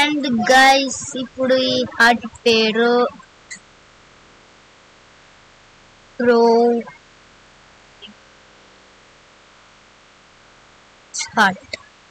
And guys ఇప్పుడు ఈ heart పేరు ప్రో హార్ట్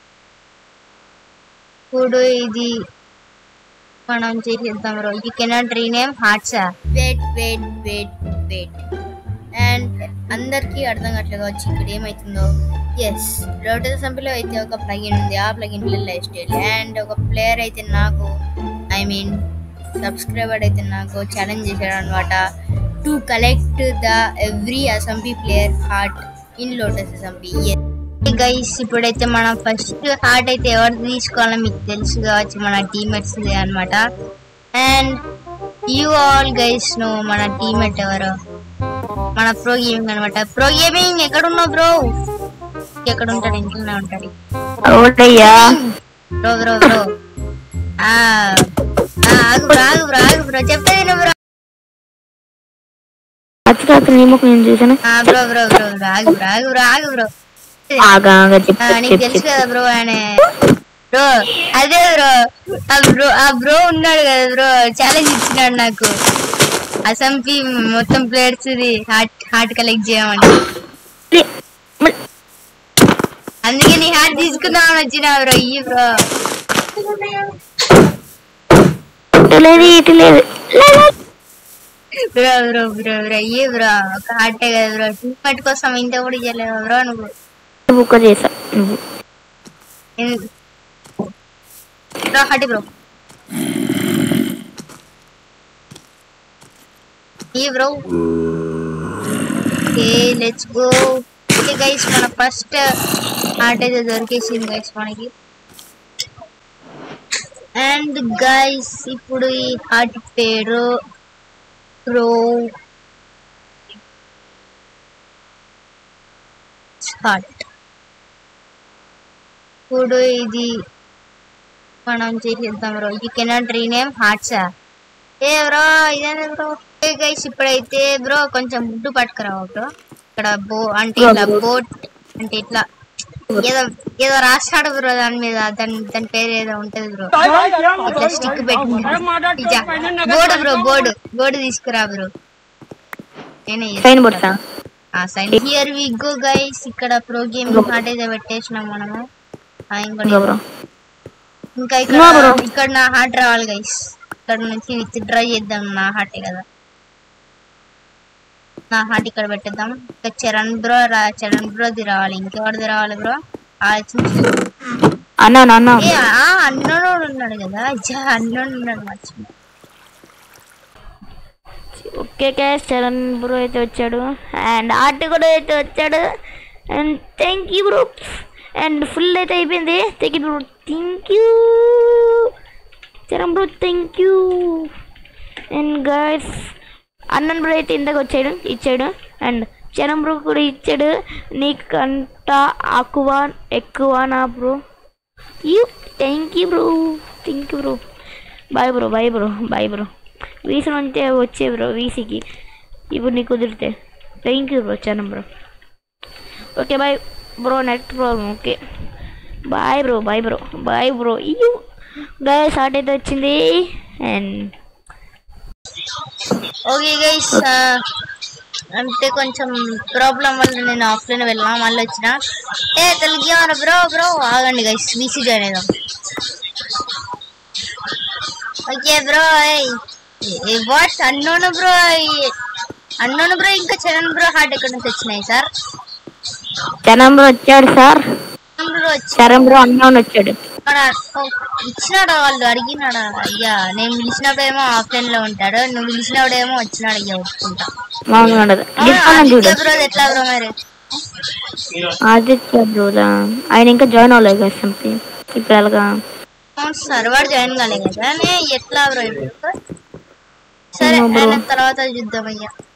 ఇప్పుడు ఇది మనం చేసేద్దాం bro you cannot rename hearts wait wait wait wait and అందరికీ అర్థం కావట్లేదు వచ్చి ఇక్కడ ఏమవుతుందో ఎస్ లోటస్ సంపిలో అయితే ఒక ప్లగిన్ ఉంది ఆ plugin play lifestyle and ఒక ప్లేయర్ అయితే నాకు ఐ మీన్ సబ్స్క్రైబర్ అయితే నాకు ఛాలెంజ్ చేశాడు అనమాట టు కలెక్ట్ ద ఎవ్రీ అసంపి ప్లేయర్ హార్ట్ ఇన్ లోటస్ అసంపి గైస్ ఇప్పుడైతే మనం ఫస్ట్ హార్ట్ అయితే ఎవరు తీసుకోవాలో మీకు తెలుసు కావచ్చు మన టీమేట్స్ అనమాట and you all guys know మన టీమేట్ ఎవరు మన ప్రో గేమింగ్ అనమాట ప్రో గేమింగ్ ఎక్కడ ఉన్నావు బ్రో ఎక్కడ ఉంటాడు ఇంట్లోనే ఉంటాడు అవునయ్యా బ్రో బ్రో బ్రో ఆ ఆ, ఆగు బ్రో ఆగు బ్రో ఆగు బ్రో చెప్పేది బ్రో అచ్చ అతను నీ ముఖం నేను చూసాను ఆ బ్రో బ్రో బ్రో బ్రో ఆగు బ్రో ఆగు బ్రో ఆగు బ్రో ఆగా ఆగా చెప్పు ఆ, నీకు చెప్పు తెలుసు చెప్పు కదా బ్రో ఆయన బ్రో అదే బ్రో ఆ బ్రో ఆ బ్రో ఉన్నాడు కదా బ్రో ఛాలెంజ్ ఇచ్చినాడు నాకు అసంపి మొత్తం ప్లేయర్స్ హార్ట్ హార్ట్ కలెక్ట్ చేయమని లే- మ- అందుకే నీ హార్ట్ తీసుకుందామని వచ్చిన బ్రో ఇయ్యి బ్రో ఇటు లేదు ఇటు లేదు లే, లే. బ్రో బ్రో బ్రో బ్రో ఇయ్యి బ్రో ఒక హార్టే కదా బ్రో టీమేట్ కోసం ఇంత కూడా చేయలేవు బ్రో నువ్వు బుక్క చేసా నువ్వు ఎన్- బ్రో హార్ట్ బ్రో ఇయ్యి bro okay let's go okay guys మన ఫస్ట్ హార్ట్ అయితే దొరికేసింది గైస్ మనకి అండ్ గైస్ ఇప్పుడు ఈ హార్ట్ పేరు ప్రో హార్ట్ ఇప్పుడు ఇది మనం చేసేద్దాం bro you cannot rename hearts ఏ బ్రో ఇదేనా బ్రో ఏ గైస్ ఇప్పుడైతే బ్రో కొంచెం గుడ్డు పట్టుకురావు బ్రో ఇక్కడ బో అంటే ఇట్లా బోట్ అంటే ఇట్లా ఏదో ఏదో రాస్తాడు బ్రో దాని మీద దాని దాని పేరు ఏదో ఉంటది బ్రో ఇట్లా స్టిక్ పెట్టి బోర్డు బ్రో బోర్డు బోర్డు తీసుకురా బ్రో నేనే సైన్ బొట్సా ఆ sign here we go guys ఇక్కడ ప్రో గేమ్ హార్ట్ అయితే పెట్టేసినాం మనము ఆ, ఇంకోటి ఇంకా బ్రో ఇంకా No, bro. ఇక్కడ ఇక్కడ నా హార్ట్ రావాలి గైస్ ఇక్కడ నుంచి విత్ డ్రా చేద్దాం నా హార్ట్ కదా నా హార్ట్ ఇక్కడ పెట్టేద్దాం ఇంకా చరణ్ బ్రో రా చరణ్ బ్రోది రావాలి ఇంకెవరిది రావాలి బ్రో ఆలోచించి అన్నాను అన్నా ఏ ఆ అన్నోడు ఉన్నాడు కదా అచ్చా అన్నోడు ఉన్నాడు మర్చిపోయి ఓకే క్యాష్ చరణ్ బ్రో అయితే వచ్చాడు అండ్ ఆర్ట్ కూడా అయితే వచ్చాడు and thank you bro and full అయితే అయిపోయింది thank you bro thank you Charan bro thank you and guys అన్నన్ బ్రో అయితే ఇందాక వచ్చాడు ఇచ్చాడు అండ్ చరణ్ బ్రో కూడా ఇచ్చాడు నీకంట ఆకువ ఎక్కువ నా bro you thank you bro thank you bro bye bro bye bro bye bro VC నుంచే వచ్చే బ్రో వీసీకి ఇప్పుడు నీకు కుదిరితే thank you bro Charan bro okay bye bro net problem okay bye bro bye bro bye bro ఇయ్యూ గాయ short అయితే వచ్చింది అండ్ ఓకే గైస్ అంటే కొంచెం ప్రాబ్లం వల్ల నేను ఆఫ్లైన్ వెళ్ళాను మళ్ళీ వచ్చిన ఏ తెలుగు బ్రో బ్రో ఆగండి గైస్ బీసీ జాయిన్ అయిదాం ఓకే బ్రో వాట్ అన్నోను బ్రో అన్నోను బ్రో ఇంకా చరణ్ బ్రో హార్ట్ ఎక్కడ నుంచి వచ్చినాయి సార్ చరణ్ బ్రో వచ్చాడు సార్ బ్రో వచ్చి చరణ్ బ్రో అన్నోన్ వచ్చాడు అక్కడ ఓ, ఇచ్చినాడా వాళ్ళు అడిగినాడా అయ్యా నేను పిలిచినప్పుడేమో ఆఫ్లైన్ లో ఉంటాడు నువ్వు పిలిచినప్పుడేమో వచ్చినాడు అయ్యా ఒప్పుకుంటా మామూలుగా ఉండదు డిస్కౌంట్ చూడు బ్రో ఎట్లా బ్రో మరి ఆదిత్య బ్రోదా ఆయన ఇంకా జాయిన్ అవ్వలేదు కదా సంథింగ్ ఇప్పుడు ఎలాగా సర్వర్ జాయిన్ కాలే కదా నే ఎట్లా బ్రో ఇప్పుడు సరే ఏమో bro. ఆయన తర్వాత చూద్దాం అయ్యా